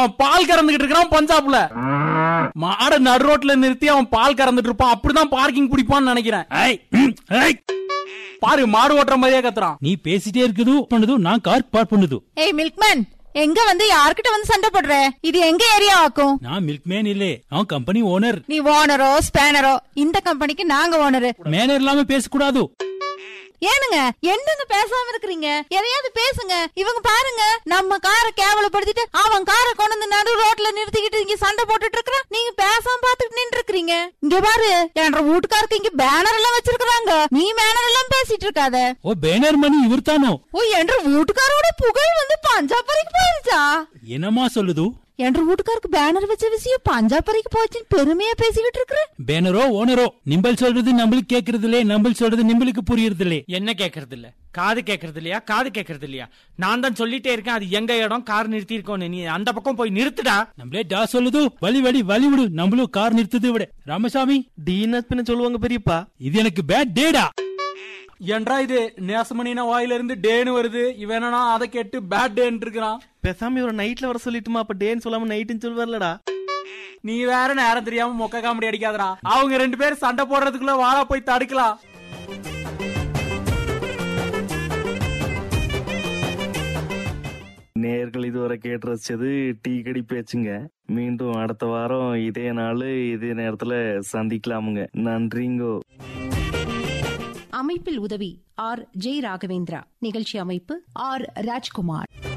அவன் பால் கறந்துகிட்டு இருக்கான் பஞ்சாப்ல மாட நடு ரோட்ல நிறுத்தி அவன் பால் கறந்துட்டு இருப்பான் அப்படிதான் பார்க்கிங் பிடிப்பான்னு நினைக்கிறேன் ஏய், ம், ஏய். பாரு மாடு ஓட்டுற மாதிரியே கத்துறான் நீ பேசிட்டே இருக்குது பண்ணுது நான் கார் பார்க் பண்ணுது ஏய் மில்க்மேன் எங்க வந்து யார்கிட்ட வந்து சண்டை போடுற இது எங்க ஏரியா ஆக்கும் நான் மில்க்மேன் இல்லே அவன் கம்பெனி ஓனர் நீ ஓனரோ ஸ்பேனரோ இந்த கம்பெனிக்கு நாங்க ஓனரு மேனர் இல்லாம பேசக்கூடாது ஏனுங்க என்னங்க பேசாம இருக்கிறீங்க எதையாவது பேசுங்க இவங்க பாருங்க நம்ம காரை கேவலப்படுத்திட்டு அவன் காரை கொண்டு வந்து நடு ரோட்ல நிறுத்திக்கிட்டு இங்க சண்டை போட்டுட்டு இருக்கிறான் நீங்க பேசாம பாத்துட்டு நின்று இருக்கிறீங்க இங்க பாரு என்ற வீட்டுக்காருக்கு இங்க பேனர் எல்லாம் வச்சிருக்காங்க நீ பேனர் எல்லாம் பேசிட்டு இருக்காத ஓ பேனர் மணி இவர் தானோ ஓ என்ற வீட்டுக்காரோட புகழ் வந்து பஞ்சாப் வரைக்கும் போயிருச்சா என்னமா சொல்லுது என்ற வீட்டுக்காருக்கு பேனர் வச்ச விஷயம் பஞ்சாப் வரைக்கும் போச்சுன்னு பெருமையா பேசிக்கிட்டு இருக்கிற பேனரோ ஓனரோ நிம்பல் சொல்றது நம்மளுக்கு கேக்குறது இல்லையே நம்பல் சொல்றது நிம்பலுக்கு புரியறது இல்லையே என்ன கேக்குறது இல்ல காது கேக்குறது இல்லையா காது கேக்குறது இல்லையா நான் தான் சொல்லிட்டே இருக்கேன் அது எங்க இடம் கார் நிறுத்தி இருக்கோன்னு நீ அந்த பக்கம் போய் நிறுத்துடா நம்மளே டா சொல்லுது வழி வழி வழி விடு நம்மளும் கார் நிறுத்துது விட ராமசாமி டீனஸ் பின்ன சொல்லுவாங்க பெரியப்பா இது எனக்கு பேட் டேடா ஏன்டா இது நேசமணின வாயில இருந்து டேன்னு வருது இவன் என்னன்னா அதை கேட்டு பேட் டேன்னு இருக்கிறான் பேசாம இவரை நைட்ல வர சொல்லிட்டுமா அப்ப டேன்னு சொல்லாம நைட்டுன்னு சொல்லுவார்லடா நீ வேற நேரம் தெரியாம மொக்க காமெடி அடிக்காதடா அவங்க ரெண்டு பேரும் சண்டை போடுறதுக்குள்ள வாழா போய் தடுக்கலாம் நேர்கள் இதுவரை கேட்டு ரசிச்சது டீ கடி பேச்சுங்க மீண்டும் அடுத்த வாரம் இதே நாள் இதே நேரத்துல சந்திக்கலாமுங்க நன்றிங்கோ அமைப்பில் உதவி ஆர் ஜெய் ராகவேந்திரா நிகழ்ச்சி அமைப்பு ஆர் ராஜ்குமார்